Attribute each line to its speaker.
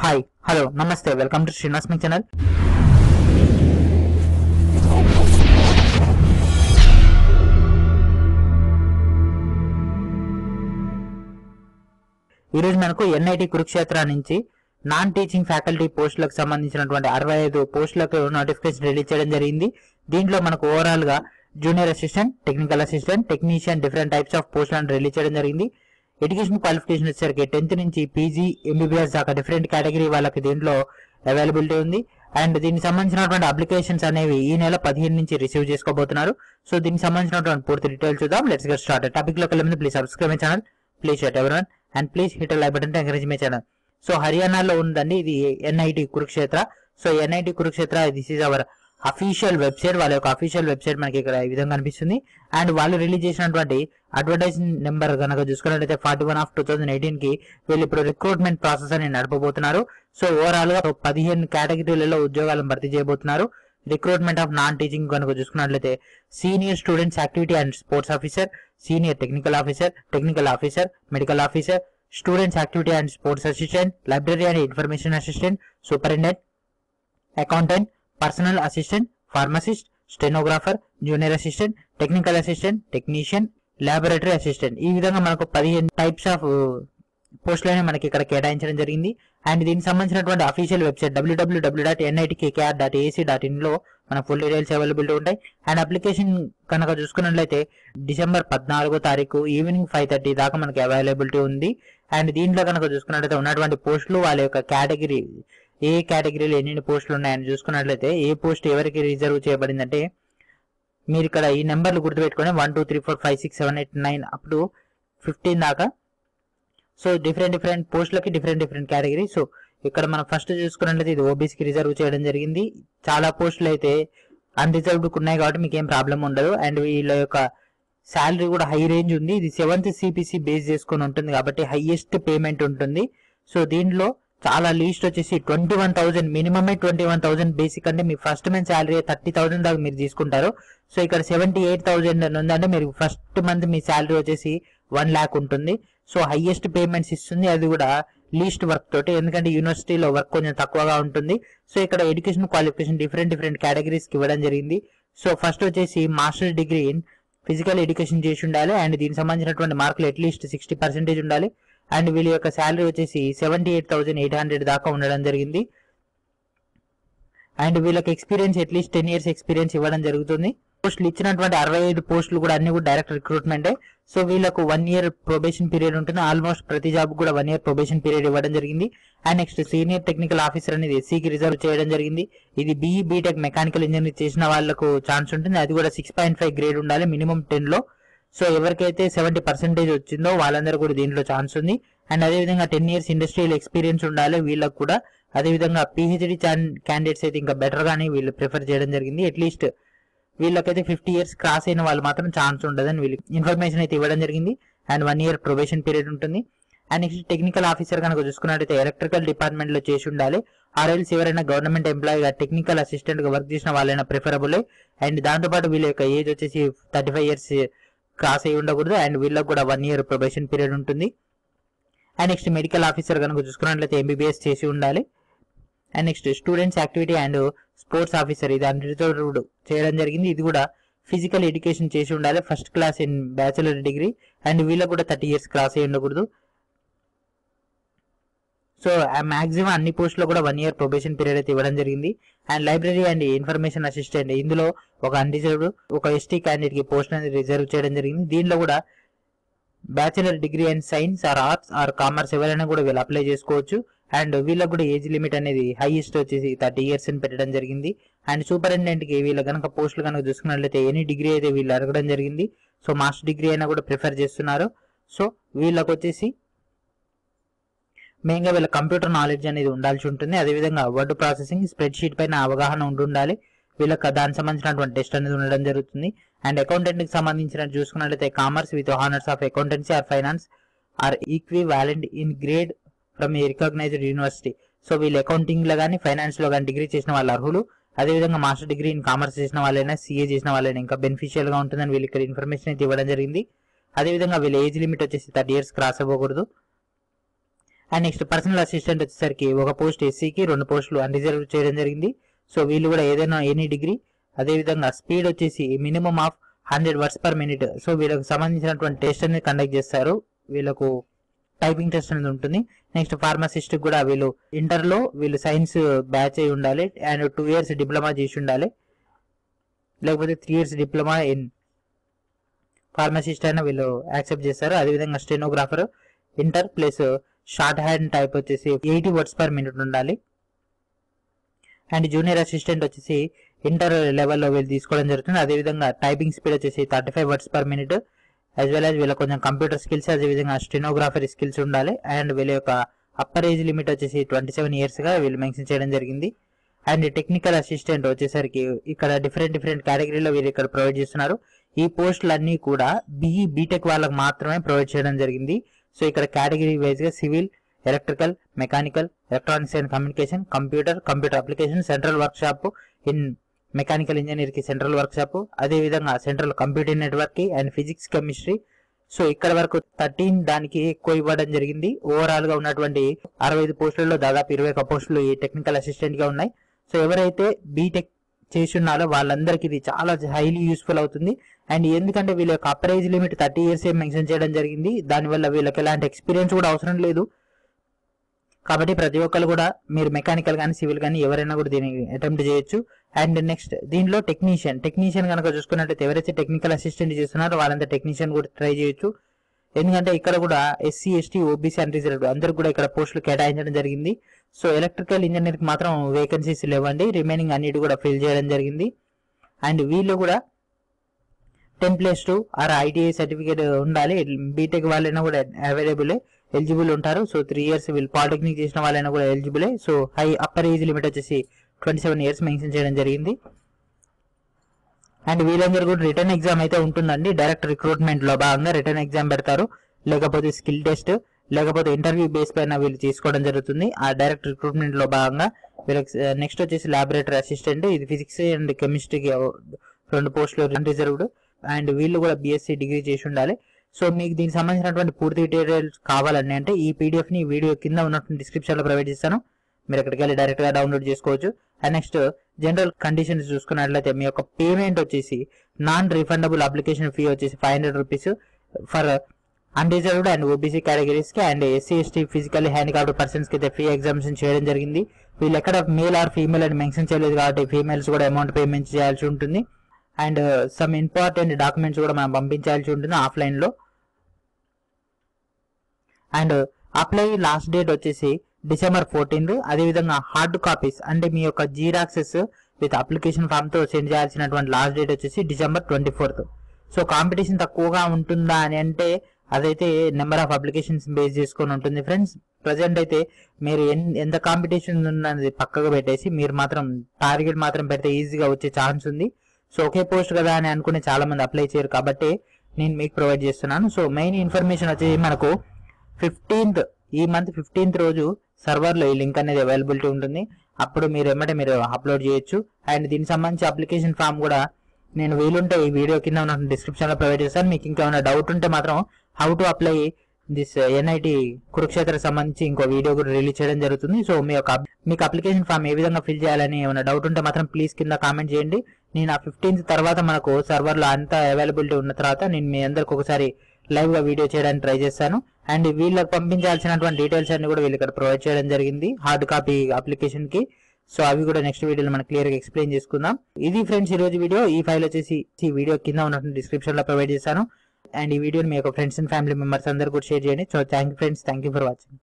Speaker 1: hi hello నమస్తే welcome to Srinivas మీ channel ఈరోజు మనకు ఎన్ఐటి కురుక్షేత్ర నుంచి నాన్ టీచింగ్ ఫ్యాకల్టీ పోస్టులకు సంబంధించినటువంటి అరవై ఐదు పోస్టులకు నోటిఫికేషన్ రిలీజ్ చేయడం జరిగింది దీంట్లో మనకు ఓవరాల్ గా junior assistant technical assistant technician different types of పోస్టులను రిలీజ్ చేయడం జరిగింది ఎడ్యుకేషన్ క్వాలిఫికేషన్ వచ్చేసరికి టెన్త్ నుంచి పీజీ ఎంబీబీఎస్ దాకా డిఫరెంట్ కేటగిరీ వాళ్ళకి దీంట్లో అవైలబిలిటీ ఉంది అండ్ దీనికి సంబంధించినటువంటి అప్లికేషన్స్ అనేవి ఈ నెల పదిహేను నుంచి రిసీవ్ చేసుకోబోతున్నారు సో దీనికి సంబంధించినటువంటి పూర్తి డీటెయిల్స్ చూద్దాం లెట్స్ గెట్ స్టార్ట్ టాపిక్ లోకి వెళ్ళే ముందు please subscribe my channel please share everyone and please hit like button encourage my channel so హర్యానాలో ఉందండి ఇది NIT Kurukshetra so NIT Kurukshetra this is our official website వాళ్ళ యొక్క అఫీషియల్ వెబ్సైట్ మనకి ఇక్కడ ఈ విధంగా కనిపిస్తుంది అండ్ వాళ్ళు రిలీజ్ చేసినటువంటి అడ్వర్టైజింగ్ నెంబర్ కనుక చూసుకున్నట్లయితే forty one of two thousand eighteen కి వీళ్ళు ఇప్పుడు రిక్రూట్మెంట్ ప్రాసెస్ అని నడపబోతున్నారు సో ఓవరాల్ గా పదిహేను కేటగిరీలలో ఉద్యోగాలను భర్తీ చేయబోతున్నారు రిక్రూట్మెంట్ ఆఫ్ నాన్ టీచింగ్ కనుక చూసుకున్నట్లయితే senior students activity and sports officer senior technical officer technical officer medical officer students activity and sports assistant library and information assistant superintendent accountant personal assistant pharmacist stenographer junior assistant technical assistant technician laboratory assistant ఈ విధంగా మనకు పదిహేను types of పోస్టులని మనకి ఇక్కడ కేటాయించడం జరిగింది and దీనికి సంబంధించినటువంటి official website WWW dot NITKR dot AC dot in లో మన ఫుల్ డీటెయిల్స్ అవైలబిలిటీ ఉంటాయి అండ్ అప్లికేషన్ కనుక చూసుకున్నట్లయితే డిసెంబర్ పద్నాలుగో తారీఖు ఈవినింగ్ ఫైవ్ థర్టీ దాకా మనకి అవైలబిలిటీ ఉంది అండ్ దీంట్లో కనుక చూసుకున్నట్లయితే ఉన్నటువంటి పోస్టులు వాళ్ళ యొక్క కేటగిరీ ఏ కేటగిరీలో ఎన్ని పోస్టులు ఉన్నాయని చూసుకున్నట్లయితే ఏ పోస్ట్ ఎవరికి రిజర్వ్ చేయబడిందంటే మీరు ఇక్కడ ఈ నెంబర్లు గుర్తుపెట్టుకొని one two three four five six seven eight nine up to fifteen దాకా సో డిఫరెంట్ డిఫరెంట్ పోస్టులకి డిఫరెంట్ డిఫరెంట్ కేటగిరీ సో ఇక్కడ మనం ఫస్ట్ చూసుకున్నట్లయితే ఇది ఓబీసీకి రిజర్వ్ చేయడం జరిగింది చాలా పోస్టులు అయితే అన్రిజర్వ్డ్ ఉన్నాయి కాబట్టి మీకు ఏం ప్రాబ్లం ఉండదు అండ్ వీళ్ళ యొక్క శాలరీ కూడా హై రేంజ్ ఉంది ఇది సెవెంత్ సిపిసి బేస్ చేసుకొని ఉంటుంది కాబట్టి హైయెస్ట్ పేమెంట్ ఉంటుంది సో దీంట్లో చాలా లీస్ట్ వచ్చేసి ట్వంటీ వన్ థౌసండ్ మినిమమే ట్వంటీ వన్ థౌసండ్ బేసిక్ అంటే మీ first month salary thirty thousand దాకా మీరు తీసుకుంటారు సో ఇక్కడ సెవెంటీ ఎయిట్ థౌసండ్ అని ఉందంటే మీరు ఫస్ట్ మంత్ మీ శాలరీ వచ్చేసి వన్ ల్యాక్ ఉంటుంది సో హైయెస్ట్ పేమెంట్స్ ఇస్తుంది అది కూడా లీస్ట్ వర్క్ తోటి ఎందుకంటే యూనివర్సిటీలో వర్క్ కొంచెం తక్కువగా ఉంటుంది సో ఇక్కడ ఎడ్యుకేషన్ క్వాలిఫికేషన్ డిఫరెంట్ డిఫరెంట్ కేటగిరీస్ కి ఇవ్వడం జరిగింది సో ఫస్ట్ వచ్చేసి master degree in physical education చేసి ఉండాలి అండ్ దీనికి సంబంధించినటువంటి మార్కులు అట్లీస్ట్ సిక్స్టీ పర్సెంటేజ్ ఉండాలి అండ్ వీళ్ళ యొక్క శాలరీ వచ్చేసి seventy eight thousand eight hundred దాకా ఉండడం జరిగింది అండ్ వీళ్ళకి experience at least ten years experience ఇవ్వడం జరుగుతుంది పోస్టులు ఇచ్చినటువంటి అరవై ఐదు పోస్టులు కూడా అన్ని కూడా డైరెక్ట్ రిక్రూట్మెంట్ సో వీళ్ళకు వన్ ఇయర్ ప్రొబేషన్ పీరియడ్ ఉంటుంది ఆల్మోస్ట్ ప్రతి జాబ్ కూడా వన్ ఇయర్ ప్రొబేషన్ పీరియడ్ ఇవ్వడం జరిగింది and next senior technical officer అనేది ఎస్సీకి రిజర్వ్ చేయడం జరిగింది ఇది బీఈ బీటెక్ మెకానికల్ ఇంజనీర్ చేసిన వాళ్ళకు ఛాన్స్ ఉంటుంది అది కూడా సిక్స్ పాయింట్ ఫైవ్ గ్రేడ్ ఉండాలి మినిమం టెన్ లో సో ఎవరికైతే సెవెంటీ పర్సెంటేజ్ వచ్చిందో వాళ్ళందరూ కూడా దీంట్లో ఛాన్స్ ఉంది అండ్ అదేవిధంగా టెన్ ఇయర్స్ ఇండస్ట్రియల్ ఎక్స్పీరియన్స్ ఉండాలి వీళ్ళకి కూడా అదేవిధంగా పిహెచ్డి క్యాండిడేట్స్ అయితే ఇంకా బెటర్ గానీ వీళ్ళు ప్రిఫర్ చేయడం జరిగింది అట్లీస్ట్ వీళ్ళకైతే ఫిఫ్టీ ఇయర్స్ క్రాస్ అయిన వాళ్ళు మాత్రం ఛాన్స్ ఉండదని వీళ్ళకి ఇన్ఫర్మేషన్ అయితే ఇవ్వడం జరిగింది and one year probation period ఉంటుంది అండ్ నెక్స్ట్ టెక్నికల్ ఆఫీసర్ కనుక చూసుకున్నట్టయితే ఎలక్ట్రికల్ డిపార్ట్మెంట్ లో చేసి ఉండాలి ఆర్ఎల్స్ ఎవరైనా గవర్నమెంట్ ఎంప్లాయీగా టెక్నికల్ అసిస్టెంట్ గా వర్క్ చేసిన వాళ్ళైనా ప్రిఫరబుల్ అండ్ దాంతోపాటు వీళ్ళ యొక్క ఏజ్ వచ్చేసి థర్టీ ఫైవ్ ఇయర్స్ క్రాస్ అయి ఉండకూడదు అండ్ వీళ్ళకి కూడా వన్ ఇయర్ ప్రొబేషన్ పీరియడ్ ఉంటుంది అండ్ నెక్స్ట్ మెడికల్ ఆఫీసర్ కనుక చూసుకున్నట్లయితే ఎంబీబీఎస్ చేసి ఉండాలి and next students activity and sports officer ఇది అన్రితో చేయడం జరిగింది ఇది కూడా ఫిజికల్ ఎడ్యుకేషన్ చేసి ఉండాలి first class in bachelor degree and వీళ్ళకి కూడా థర్టీ ఇయర్స్ క్రాస్ అయి ఉండకూడదు సో మాక్సిమం అన్ని పోస్టులో కూడా వన్ ఇయర్ ప్రొబేషన్ పీరియడ్ అయితే ఇవ్వడం జరిగింది and library and information assistant ఇందులో ఒక అన్రిజర్వ్డ్ ఒక ఎస్టీ క్యాండిడేట్ కి పోస్ట్ అనేది రిజర్వ్ చేయడం జరిగింది దీనిలో కూడా bachelor degree and science or arts or commerce ఎవరైనా కూడా వీళ్ళు అప్లై చేసుకోవచ్చు అండ్ వీళ్ళకి కూడా ఏజ్ లిమిట్ అనేది హైయెస్ట్ వచ్చేసి థర్టీ ఇయర్స్ అని పెట్టడం జరిగింది అండ్ సూపరింటెండెంట్ కి వీళ్ళ కనుక పోస్టులు కనుక చూసుకున్నట్లయితే ఎనీ డిగ్రీ అయితే వీళ్ళు అడగడం జరిగింది సో మాస్టర్ డిగ్రీ అయినా కూడా ప్రిఫర్ చేస్తున్నారు సో వీళ్ళకి వచ్చేసి మెయిన్ గా వీళ్ళ కంప్యూటర్ నాలెడ్జ్ అనేది ఉండాల్సి ఉంటుంది అదేవిధంగా వర్డ్ ప్రాసెసింగ్ స్ప్రెడ్ షీట్ పైన అవగాహన ఉండి ఉండాలి వీళ్ళకి దానికి సంబంధించినటువంటి టెస్ట్ అనేది ఉండడం జరుగుతుంది అండ్ అకౌంటెంట్ కి సంబంధించిన చూసుకున్నట్లయితే commerce with honours of accountancy or finance or equivalent in grade from a recognised university so వీళ్ళు అకౌంటింగ్ లో కానీ ఫైనాన్స్ లో కానీ డిగ్రీ చేసిన వాళ్ళు అర్హులు అదేవిధంగా మాస్టర్ డిగ్రీ ఇన్ కామర్స్ చేసిన వాళ్ళైనా సీఏ చేసిన వాళ్ళైనా ఇంకా బెనిఫిషియల్ గా ఉంటుందని వీళ్ళు ఇక్కడ ఇన్ఫర్మేషన్ అయితే ఇవ్వడం జరిగింది అదేవిధంగా వీళ్ళ ఏజ్ లిమిట్ వచ్చేసి థర్టీ ఇయర్స్ క్రాస్ అవ్వకూడదు అండ్ నెక్స్ట్ పర్సనల్ అసిస్టెంట్ వచ్చేసరికి ఒక పోస్ట్ ఎస్సీకి రెండు పోస్టులు అన్రిజర్వ్ చేయడం జరిగింది సో వీళ్ళు కూడా ఏదైనా ఎనీ డిగ్రీ అదేవిధంగా స్పీడ్ వచ్చేసి minimum of hundred words per minute so వీళ్ళకి సంబంధించినటువంటి టెస్ట్ అనేది కండక్ట్ చేస్తారు వీళ్ళకు టైపింగ్ టెస్ట్ అనేది ఉంటుంది నెక్స్ట్ ఫార్మసిస్ట్ కూడా వీళ్ళు ఇంటర్లో వీళ్ళు సైన్స్ బ్యాచ్ అయి ఉండాలి అండ్ టూ ఇయర్స్ డిప్లొమా చేసి ఉండాలి లేకపోతే three years diploma in pharmacist అయినా వీళ్ళు యాక్సెప్ట్ చేస్తారు అదేవిధంగా stenographer inter plus shorthand type వచ్చేసి ఎయిటీ వర్డ్స్ పర్ మినిట్ ఉండాలి అండ్ జూనియర్ అసిస్టెంట్ వచ్చేసి ఇంటర్ లెవెల్లో వీళ్ళు తీసుకోవడం జరుగుతుంది అదేవిధంగా టైపింగ్ స్పీడ్ వచ్చేసి thirty five words per minute as well as వీళ్ళ కొంచెం కంప్యూటర్ స్కిల్స్ అదేవిధంగా స్టెనోగ్రాఫర్ స్కిల్స్ ఉండాలి అండ్ వీళ్ళ యొక్క అప్పర్ ఏజ్ లిమిట్ వచ్చేసి ట్వంటీ సెవెన్ ఇయర్స్గా వీళ్ళు మెన్షన్ చేయడం జరిగింది అండ్ టెక్నికల్ అసిస్టెంట్ వచ్చేసరికి ఇక్కడ డిఫరెంట్ డిఫరెంట్ కేటగిరీలో వీళ్ళు ఇక్కడ ప్రొవైడ్ చేస్తున్నారు ఈ పోస్టులు అన్ని కూడా బీఈ బీటెక్ వాళ్ళకి మాత్రమే ప్రొవైడ్ చేయడం జరిగింది సో ఇక్కడ కేటగిరీ వైజ్ గా civil electrical mechanical electronics and communication computer computer application central workshop in mechanical engineer కి సెంట్రల్ వర్క్ షాప్ అదే విధంగా సెంట్రల్ కంప్యూటర్ నెట్వర్క్ కి అండ్ ఫిజిక్స్ కెమిస్ట్రీ సో ఇక్కడ వరకు థర్టీన్ దానికి ఎక్కువ ఇవ్వడం జరిగింది ఓవరాల్ గా ఉన్నటువంటి అరవై ఐదు పోస్టులలో దాదాపు ఇరవై ఒక పోస్టులు ఈ టెక్నికల్ అసిస్టెంట్ గా ఉన్నాయి సో ఎవరైతే బీటెక్ చేసి ఉన్నారో వాళ్ళందరికీ ఇది చాలా హైలీ యూస్ఫుల్ అవుతుంది అండ్ ఎందుకంటే వీళ్ళ యొక్క upper age limit thirty years mention చేయడం జరిగింది దానివల్ల వీళ్ళకి ఎలాంటి ఎక్స్పీరియన్స్ కూడా అవసరం లేదు కాబట్టి ప్రతి ఒక్కరు కూడా మీరు మెకానికల్ కానీ సివిల్ కానీ ఎవరైనా కూడా దీన్ని అటెంప్ట్ చేయొచ్చు అండ్ నెక్స్ట్ దీనిలో టెక్నీషియన్ టెక్నీషియన్ కనుక చూసుకున్నట్లయితే ఎవరైతే టెక్నికల్ అసిస్టెంట్ చేస్తున్నారో వాళ్ళంతా టెక్నీషియన్ కూడా ట్రై చేయొచ్చు ఎందుకంటే ఇక్కడ కూడా SC ST OBC and reserved అందరికి కూడా ఇక్కడ పోస్టులు కేటాయించడం జరిగింది సో ఎలక్ట్రికల్ ఇంజనీర్ కి మాత్రం వేకెన్సీస్ లేవండి రిమైనింగ్ అన్నిటి కూడా ఫిల్ చేయడం జరిగింది అండ్ వీళ్ళు కూడా ten plus two or ITI certificate ఉండాలి బీటెక్ వాళ్ళైనా కూడా అవైలబుల్ ఎలిజిబుల్ ఉంటారు సో త్రీ ఇయర్స్ వీళ్ళు పాలిటెక్నిక్ చేసిన వాళ్ళైనా కూడా eligible so high upper age limit వచ్చేసి ట్వంటీ సెవెన్ ఇయర్స్ మెన్షన్ చేయడం జరిగింది అండ్ వీళ్ళందరూ కూడా రిటర్న్ ఎగ్జామ్ అయితే ఉంటుందండి డైరెక్ట్ రిక్రూట్మెంట్ లో భాగంగా రిటర్న్ ఎగ్జామ్ పెడతారు లేకపోతే స్కిల్ టెస్ట్ లేకపోతే ఇంటర్వ్యూ బేస్ పైన వీళ్ళు తీసుకోవడం జరుగుతుంది ఆ డైరెక్ట్ రిక్రూట్మెంట్ లో భాగంగా వీళ్ళకి నెక్స్ట్ వచ్చేసి లాబొరేటరీ అసిస్టెంట్ ఇది ఫిజిక్స్ అండ్ కెమిస్ట్రీకి రెండు పోస్టులు రిజర్వ్డ్ అండ్ వీళ్ళు కూడా బీఎస్సీ డిగ్రీ చేసి ఉండాలి సో మీకు దీనికి సంబంధించినటువంటి పూర్తి డీటెయిల్స్ కావాలని అంటే ఈ పీడిఎఫ్ ని వీడియో కింద ఉన్నటువంటి డిస్క్రిప్షన్ లో ప్రొవైడ్ చేస్తాను మీరు అక్కడికి వెళ్ళి డైరెక్ట్ గా డౌన్లోడ్ చేసుకోవచ్చు అండ్ నెక్స్ట్ జనరల్ కండిషన్స్ చూసుకున్నట్లయితే మీ యొక్క పేమెంట్ వచ్చేసి నాన్ రిఫండబుల్ అప్లికేషన్ ఫీ వచ్చేసి five hundred rupees for unreserved and OBC categories కి and SC ST physical handicraft persons కి అయితే ఫ్రీ ఎగ్జామ్షన్ చేయడం జరిగింది వీళ్ళు ఎక్కడ మేల్ ఆర్ ఫీమేల్ అని మెన్షన్ చేయలేదు కాబట్టి ఫీమేల్స్ కూడా అమౌంట్ పేమెంట్ చేయాల్సి ఉంటుంది అండ్ సమ్ ఇంపార్టెంట్ డాక్యుమెంట్స్ కూడా మనం పంపించాల్సి ఉంటుంది ఆఫ్లైన్ లో అండ్ అప్లై లాస్ట్ డేట్ వచ్చేసి డిసెంబర్ ఫోర్టీన్త్ అదేవిధంగా హార్డ్ కాపీస్ అంటే మీ యొక్క జీరాక్సెస్ విత్ అప్లికేషన్ ఫామ్ తో సెండ్ చేయాల్సినటువంటి లాస్ట్ డేట్ వచ్చేసి December twenty fourth so competition తక్కువగా ఉంటుందా అని అంటే అదైతే నెంబర్ ఆఫ్ అప్లికేషన్స్ బేస్ చేసుకొని ఉంటుంది ఫ్రెండ్స్ ప్రజెంట్ అయితే మీరు ఎన్- ఎంత కాంపిటీషన్ ఉన్నది పక్కకు పెట్టేసి మీరు మాత్రం టార్గెట్ మాత్రం పెడితే ఈజీగా వచ్చే ఛాన్స్ ఉంది సో ఒకే పోస్ట్ కదా అని అనుకుని చాలా మంది అప్లై చేయరు కాబట్టి నేను మీకు ప్రొవైడ్ చేస్తున్నాను సో మెయిన్ ఇన్ఫర్మేషన్ వచ్చేసి మనకు ఫిఫ్టీన్త్ ఈ మంత్ ఫిఫ్టీన్త్ రోజు సర్వర్ లో ఈ లింక్ అనేది అవైలబిలిటీ ఉంటుంది అప్పుడు మీరు ఎమ్మటే మీరు అప్లోడ్ చేయొచ్చు అండ్ దీనికి సంబంధించి అప్లికేషన్ ఫామ్ కూడా నేను వీలుంటే ఈ వీడియో కింద ఉన్న డిస్క్రిప్షన్ లో ప్రొవైడ్ చేస్తాను మీకు ఇంకేమైనా డౌట్ ఉంటే మాత్రం how to apply this NIT Kurukshetra సంబంధించి ఇంకో వీడియో కూడా రిలీజ్ చేయడం జరుగుతుంది సో మీ యొక్క మీకు అప్లికేషన్ ఫామ్ ఏ విధంగా ఫిల్ చేయాలని ఏమైనా డౌట్ ఉంటే మాత్రం ప్లీజ్ కింద కామెంట్ చేయండి నేను ఆ ఫిఫ్టీన్త్ తర్వాత మనకు సర్వర్ లో అంతా అవైలబిలిటీ ఉన్న తర్వాత నేను మీ అందరికి ఒకసారి లైవ్ గా వీడియో చేయడానికి ట్రై చేస్తాను అండ్ వీళ్ళకి పంపించాల్సినటువంటి డీటెయిల్స్ అన్ని కూడా వీళ్ళు ఇక్కడ ప్రొవైడ్ చేయడం జరిగింది హార్డ్ కాపీ అప్లికేషన్ కి సో అవి కూడా నెక్స్ట్ వీడియోలో మనం క్లియర్ గా ఎక్స్ప్లెయిన్ చేసుకుందాం ఇది ఫ్రెండ్స్ ఈ రోజు వీడియో ఈ ఫైల్ వచ్చేసి ఈ వీడియో కింద ఉన్నటువంటి డిస్క్రిప్షన్ లో ప్రొవైడ్ చేస్తాను అండ్ ఈ వీడియోని మీ యొక్క ఫ్రెండ్స్ అండ్ ఫ్యామిలీ మెంబర్స్ అందరు కూడా షేర్ చేయండి so thank you friends thank you for watching